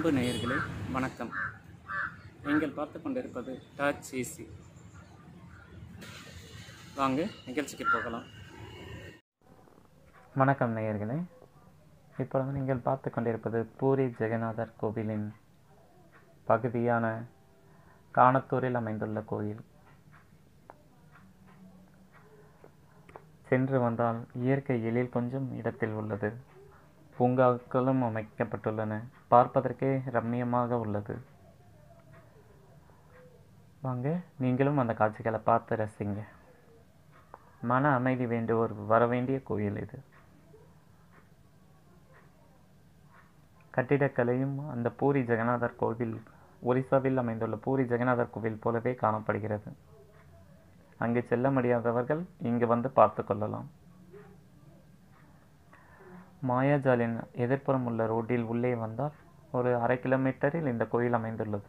அன்பு நேயர்களே வணக்கம் நீங்கள் பார்த்து கொண்டிருப்பது டாச் ஏசி வாங்க நிகழ்ச்சிக்கு போகலாம் வணக்கம் நேயர்களே இப்பொழுது நீங்கள் பார்த்து கொண்டிருப்பது பூரி ஜெகநாதர் கோவிலின் பகுதியான காணத்தூரில் அமைந்துள்ள கோயில் சென்று வந்தால் இயற்கை எழில் கொஞ்சம் இடத்தில் உள்ளது பூங்காக்களும் அமைக்கப்பட்டுள்ளன பார்ப்பதற்கே ரம்மியமாக உள்ளது வாங்க நீங்களும் அந்த காட்சிகளை பார்த்து ரசிங்க மன அமைதி வேண்டுவோர் வர வேண்டிய கோயில் இது கட்டிடக்கலையும் அந்த பூரி ஜெகநாதர் கோவில் ஒரிசாவில் அமைந்துள்ள பூரி ஜெகநாதர் கோவில் போலவே காணப்படுகிறது அங்கு செல்ல முடியாதவர்கள் இங்கு வந்து பார்த்து கொள்ளலாம் மாயாஜாலின் எதிர்ப்புறம் உள்ள ரோட்டில் உள்ளே வந்தால் ஒரு அரை கிலோமீட்டரில் இந்த கோயில் அமைந்துள்ளது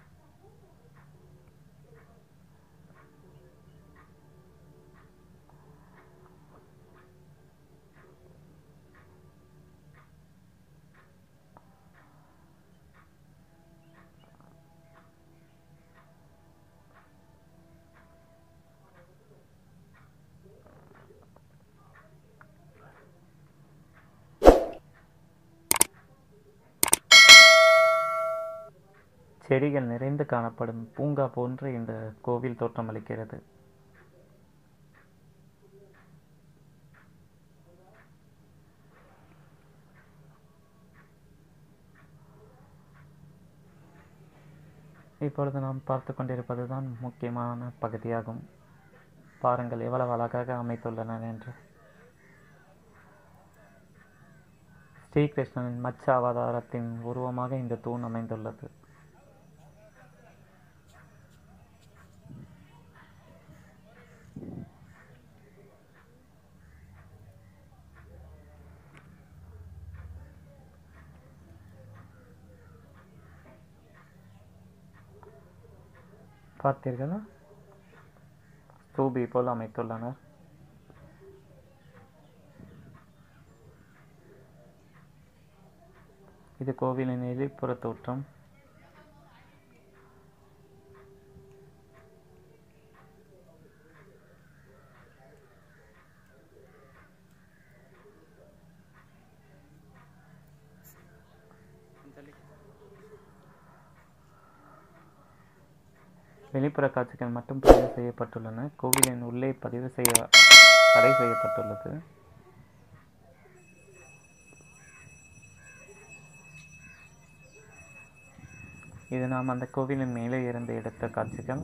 செடிகள் நிறைந்து காணப்படும் பூங்கா போன்று இந்த கோவில் தோற்றமளிக்கிறது இப்பொழுது நாம் பார்த்து கொண்டிருப்பதுதான் முக்கியமான பகுதியாகும் பாருங்கள் எவ்வளவு அழகாக அமைத்துள்ளனர் என்று ஸ்ரீகிருஷ்ணனின் மச்ச அவதாரத்தின் உருவமாக இந்த தூண் அமைந்துள்ளது பார்த்தீர்களா ஸ்தூபி போல் அமைத்துள்ளனர் இது கோவிலின் வெளிப்புற தோற்றம் வெளிப்புற காட்சிகள் மட்டும் பதிவு செய்யப்பட்டுள்ளன கோவிலின் உள்ளே பதிவு செய்ய தடை செய்யப்பட்டுள்ளது இது நாம் அந்த கோவிலின் மேலே இருந்து எடுத்த காட்சிகள்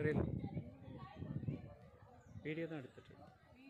தெரியல வீடியோ தான் எடுத்துட்டு இருக்கேன்.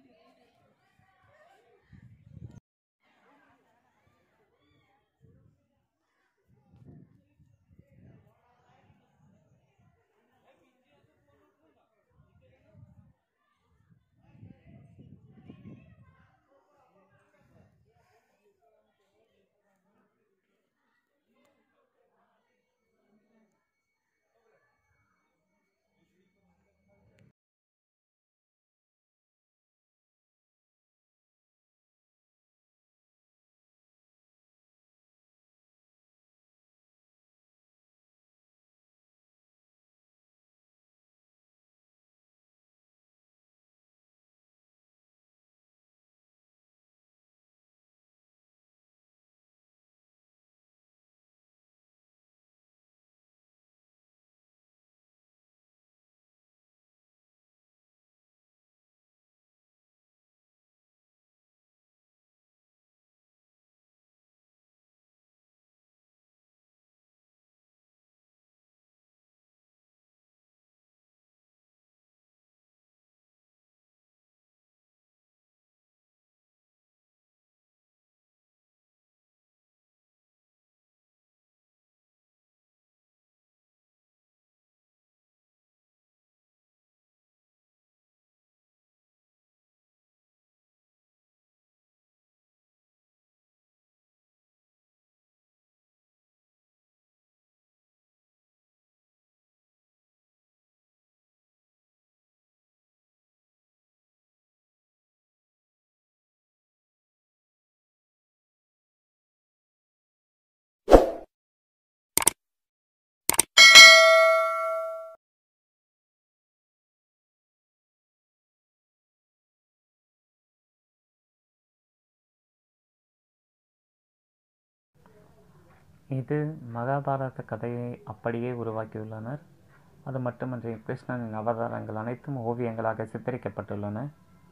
இது மகாபாரத கதையை அப்படியே உருவாக்கியுள்ளனர் அது மட்டுமன்றி கிருஷ்ணனின் அவதாரங்கள் அனைத்தும் ஓவியங்களாக சித்தரிக்கப்பட்டுள்ளன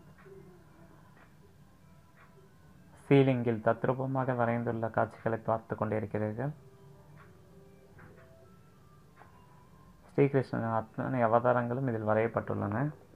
சீலிங்கில் தத்ரூபமாக வரைந்துள்ள காட்சிகளை பார்த்து கொண்டிருக்கிறீர்கள் ஸ்ரீகிருஷ்ணனின் அத்தனை அவதாரங்களும் இதில் வரையப்பட்டுள்ளன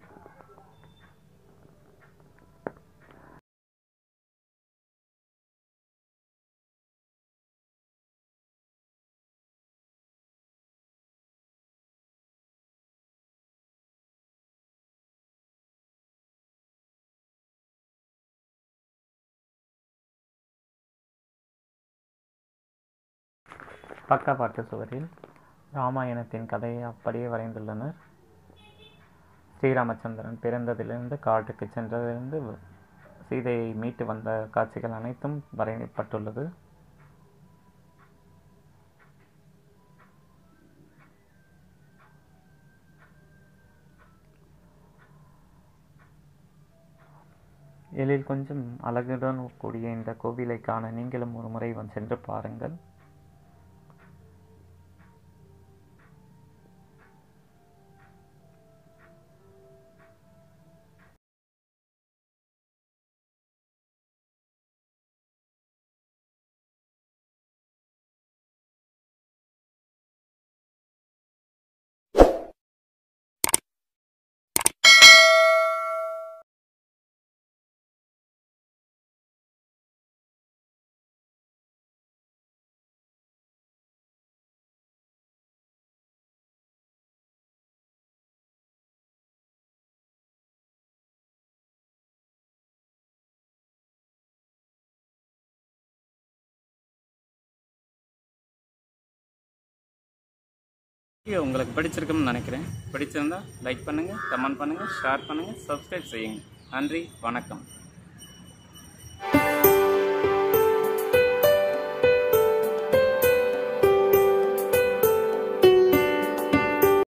பக்கவாட்டு சுவரில் ராமாயணத்தின் கதையை அப்படியே வரைந்துள்ளனர் ஸ்ரீராமச்சந்திரன் பிறந்ததிலிருந்து காட்டுக்கு சென்றதிலிருந்து சீதையை மீட்டு வந்த காட்சிகள் அனைத்தும் வரையப்பட்டுள்ளது எழில் கொஞ்சம் அழகுடன் கூடிய இந்த கோவிலை காண நீங்களும் ஒரு முறை வந்து சென்று பாருங்கள் வீடியோ உங்களுக்கு பிடிச்சிருக்கும்னு நினைக்கிறேன் பிடிச்சிருந்தா லைக் பண்ணுங்கள் கமெண்ட் பண்ணுங்கள் ஷேர் பண்ணுங்கள் சப்ஸ்கிரைப் செய்யுங்க நன்றி வணக்கம்